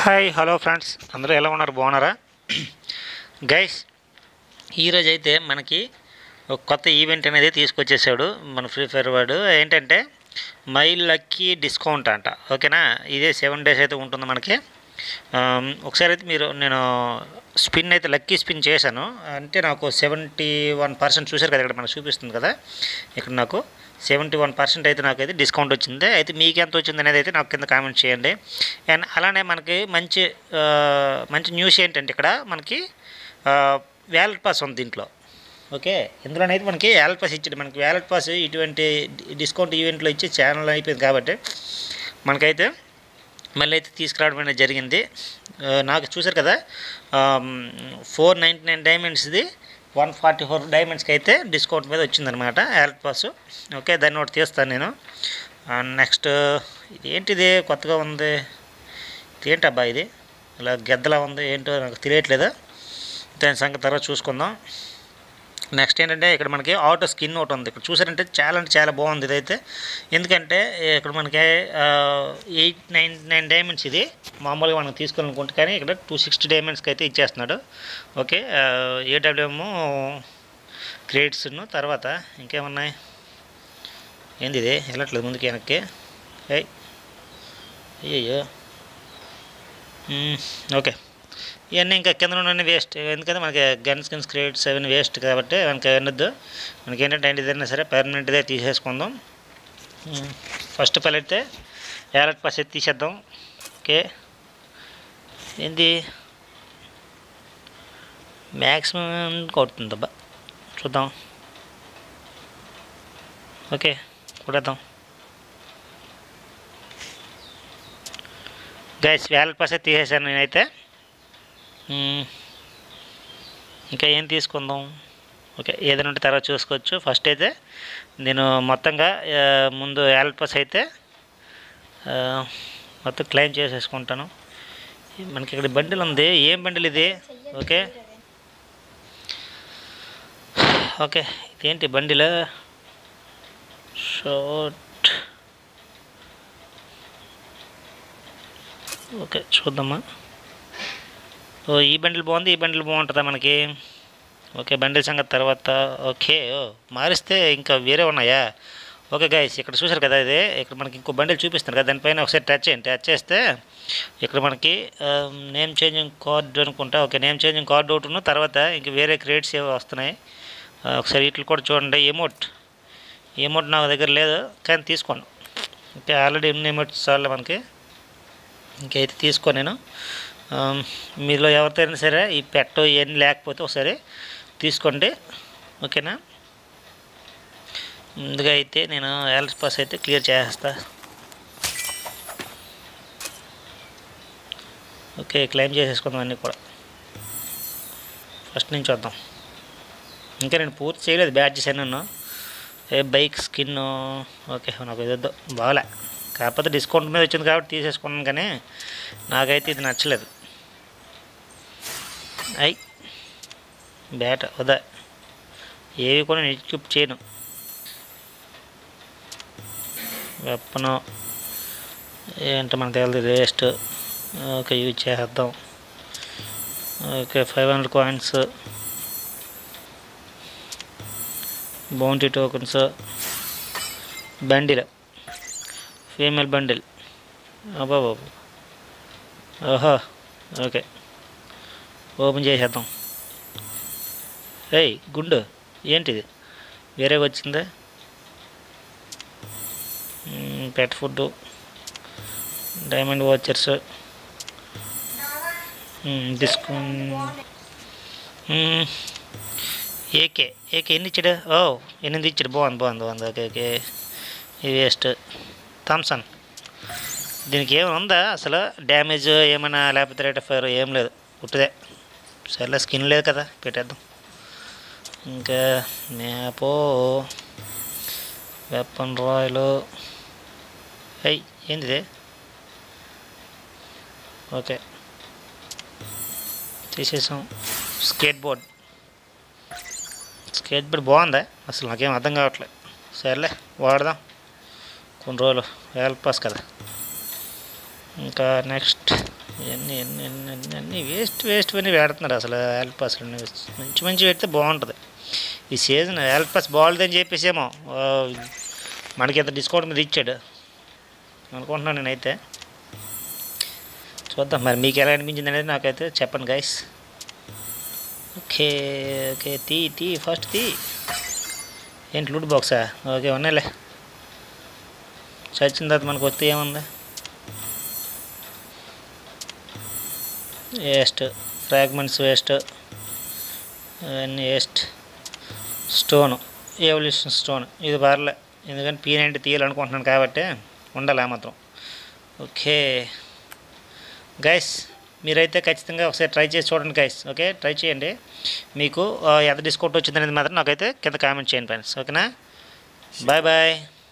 Hi hello friends అందరూ ఎలా ఉన్నారు బాగున్నారా గైస్ ఈరోజు అయితే మనకి ఒక కొత్త ఈవెంట్ అనేది తీసుకొచ్చేసాడు మన ఫ్రీ ఫైర్ వాడు ఏంటంటే మై లక్కీ డిస్కౌంట్ అంట ఓకేనా ఇదే సెవెన్ డేస్ అయితే ఉంటుంది మనకి ఆమ్, ఒకసారి అయితే మీరు నేను స్పిన్ అయితే లక్కీ స్పిన్ చేశాను అంటే నాకు సెవెంటీ వన్ పర్సెంట్ చూశారు కదా ఇక్కడ మనకు చూపిస్తుంది కదా ఇక్కడ నాకు సెవెంటీ వన్ పర్సెంట్ అయితే నాకైతే డిస్కౌంట్ వచ్చింది అయితే మీకు ఎంత వచ్చింది అనేది అయితే నాకు కింద కామెంట్ చేయండి అండ్ అలానే మనకి మంచి ఆ, మంచి న్యూస్ ఏంటంటే ఇక్కడ మనకి వ్యాలెట్ పాస్ ఉంది దీంట్లో ఓకే ఇందులోనైతే మనకి వ్యాలెట్ పాస్ ఇచ్చాడు మనకి వ్యాలెట్ పాస్ ఇటువంటి డిస్కౌంట్ ఈవెంట్లో ఇచ్చి ఛానల్ అయిపోయింది కాబట్టి మనకైతే మళ్ళీ అయితే తీసుకురావడం అనేది జరిగింది ఆ, నాకు చూసారు కదా ఫోర్ నైంటీ నైన్ డైమండ్స్ది వన్ ఫార్టీ ఫోర్ డైమండ్స్కి అయితే డిస్కౌంట్ మీద వచ్చిందనమాట యాలెట్ పాస్ ఓకే దాన్ని ఒకటి తీస్తాను నేను నెక్స్ట్ ఇది ఏంటిది కొత్తగా ఉంది ఇది ఏంటబ్బా ఇది ఇలా గెద్దలా ఉంది ఏంటో నాకు తెలియట్లేదు దాని సంగతి తర్వాత చూసుకుందాం నెక్స్ట్ ఏంటంటే ఇక్కడ మనకి ఆటో స్కిన్ ఒకటి ఉంది ఇక్కడ చూసారంటే చాలా అంటే చాలా బాగుంది ఇదైతే ఎందుకంటే ఇక్కడ మనకి ఎయిట్ నైన్ నైన్ డైమండ్స్ ఇది మామూలుగా మనం తీసుకోవాలనుకుంటే కానీ ఇక్కడ టూ సిక్స్టీ డైమండ్స్కి అయితే ఇచ్చేస్తున్నాడు ఓకే ఏడబ్ల్యూఎమ్ క్రేడ్స్ను తర్వాత ఇంకేమున్నాయి ఏంది ఇది వెళ్ళట్లేదు ముందుకి వెనక్కి ఏయ్ అయ్యయ్యో మ్మ్, ఓకే ఇవన్నీ ఇంకా కింద ఉన్న వేస్ట్ ఎందుకంటే మనకి గన్ స్కిన్స్ క్రియేట్స్ అవన్నీ వేస్ట్ కాబట్టి మనకి అనొద్దు మనకి ఏంటంటే ఏదైనా సరే పర్మనెంట్దే తీసేసుకుందాం మ్మ్. ఫస్ట్ ఆఫ్ ఆల్ అయితే యాలట్ పాస్ అయితే తీసేద్దాం ఓకే ఏంది మ్యాక్సిమం కొడుతుందబ్బా చూద్దాం ఓకే కొడేద్దాం గైస్ వ్యాలెట్ పాస్ అయితే తీసేసాను నేనైతే మ్మ్. ఇంకా ఏం తీసుకుందాం ఓకే ఏదైనా ఉంటే తర్వాత చూసుకోవచ్చు ఫస్ట్ అయితే నేను మొత్తంగా ఆ, ముందు వ్యాలెట్ పాస్ అయితే ఆ, మొత్తం క్లెయిమ్ చేసేసుకుంటాను మనకి ఇక్కడ బండిల్ ఉంది ఏం బండిల్ ఇది ఓకే ఓకే ఇదేంటి బండిల్ షార్ట్ ఓకే చూద్దామా ఓ ఈ బండిల్ బాగుంది ఈ బండిల్ బాగుంటుందా మనకి ఓకే బండిల్ సంగతి తర్వాత ఓకే ఓ మారిస్తే ఇంకా వేరే ఉన్నాయా ఓకే గైస్ ఇక్కడ చూసారు కదా ఇది ఇక్కడ మనకి ఇంకో బండిల్ చూపిస్తారు కదా దానిపైన ఒకసారి టచ్ చేయండి టచ్ చేస్తే ఇక్కడ మనకి నేమ్ చేంజింగ్ కార్డ్ అనుకుంటా ఓకే నేమ్ చేంజింగ్ కార్డ్ ఒకటి ఉన్న తర్వాత ఇంక వేరే క్రియేట్స్ ఏవో వస్తున్నాయి ఆ, ఒకసారి వీటిని కూడా చూడండి ఎమోట్ ఎమోట్ నా దగ్గర లేదు కానీ తీసుకోండి ఓకే ఆల్రెడీ ఉన్న ఎమోట్స్ చాలు మనకి ఇంకైతే తీసుకో నేను ఆమ్, మీలో ఎవరితోనైనా సరే ఈ పెట్ట ఇవన్నీ లేకపోతే ఒకసారి తీసుకోండి ఓకేనా ముందుగా అయితే నేను ఎల్స్ పాస్ అయితే క్లియర్ చేస్తా ఓకే క్లెయిమ్ చేసేసుకుందాం అన్నీ కూడా ఫస్ట్ నుంచి వద్దాం ఇంకా నేను పూర్తి చేయలేదు బ్యాడ్జెస్ అన్నీ ఏ బైక్ స్కిన్ ఓకే నాకు ఇది వద్దు బాగలే కాకపోతే డిస్కౌంట్ మీద వచ్చింది కాబట్టి తీసేసుకున్నాను కానీ నాకైతే ఇది నచ్చలేదు అయ్ బ్యాట వదా ఏవి కూడా నేను ఎక్విప్ చేయను వెప్పను ఏంటో మనకు తెలియదు వేస్ట్ ఓకే యూజ్ చేసేద్దాం okay five hundred coins bounty tokens bundle female bundle అబ్బా బాబు ఓహో ఓకే ఓపెన్ చేసేద్దాం ఏయ్ గుండు ఏంటిది వేరే వచ్చిందా pet food diamond vouchers discount AK AK ఎన్ని ఇచ్చాడు ఓ ఎనిమిది ఇచ్చాడు బాగుంది బాగుంది బాగుంది ఓకే ఓకే ఇది వేస్ట్ థమ్సన్ దీనికి ఏమైనా ఉందా అసలు డ్యామేజ్ ఏమైనా లేకపోతే రేట్ ఆఫ్ ఫైర్ ఏం లేదు పుట్టుదే సర్లే స్కిన్ లేదు కదా పెట్టేద్దాం ఇంకా మ్యాపో వెపన్ రాయలు అయ్యి ఏంటిది ఓకే తీసేసాం స్కేట్ బోర్డ్ స్కేట్ బోర్డ్ బాగుందా అసలు నాకేం అర్థం కావట్లేదు సర్లే వాడదాం కొన్ని రోజులు వేల పాస్ కదా ఇంకా నెక్స్ట్ ఇవన్నీ అన్ని అన్ని అన్ని అన్ని వేస్ట్ వేస్ట్ పని పెడుతున్నారు అసలు హెల్ప్ అసలు మంచి మంచి పెడితే బాగుంటుంది ఈ సీజన్ హెల్ప్ అస్ బాగుందని చెప్పేసేమో ఆ, మనకి ఇంత డిస్కౌంట్ మీద ఇచ్చాడు అనుకుంటున్నాను నేనైతే చూద్దాం మరి మీకు ఎలా అనిపించింది అనేది నాకైతే చెప్పండి గైస్ ఓకే ఓకే తీ తీ ఫస్ట్ తీ ఏంటి లూట్ బాక్సా ఓకే ఉన్నాయిలే చచ్చిన తర్వాత మనకు వస్తే ఏముంది వేస్ట్ ఫ్రాగ్మెంట్స్ వేస్ట్ అవన్నీ వేస్ట్ స్టోన్ ఎవల్యూషన్ స్టోన్ ఇది పర్లే ఎందుకంటే పీ నైంటీ తీయాలనుకుంటున్నాను కాబట్టి ఉండాలి ఆ మాత్రం ఓకే గైస్ మీరైతే ఖచ్చితంగా ఒకసారి ట్రై చేసి చూడండి గైస్ ఓకే ట్రై చేయండి మీకు ఆ, ఎంత డిస్కౌంట్ వచ్చింది అనేది మాత్రం నాకైతే కింద కామెంట్ చేయండి ఫ్రెండ్స్ ఓకేనా బాయ్ బాయ్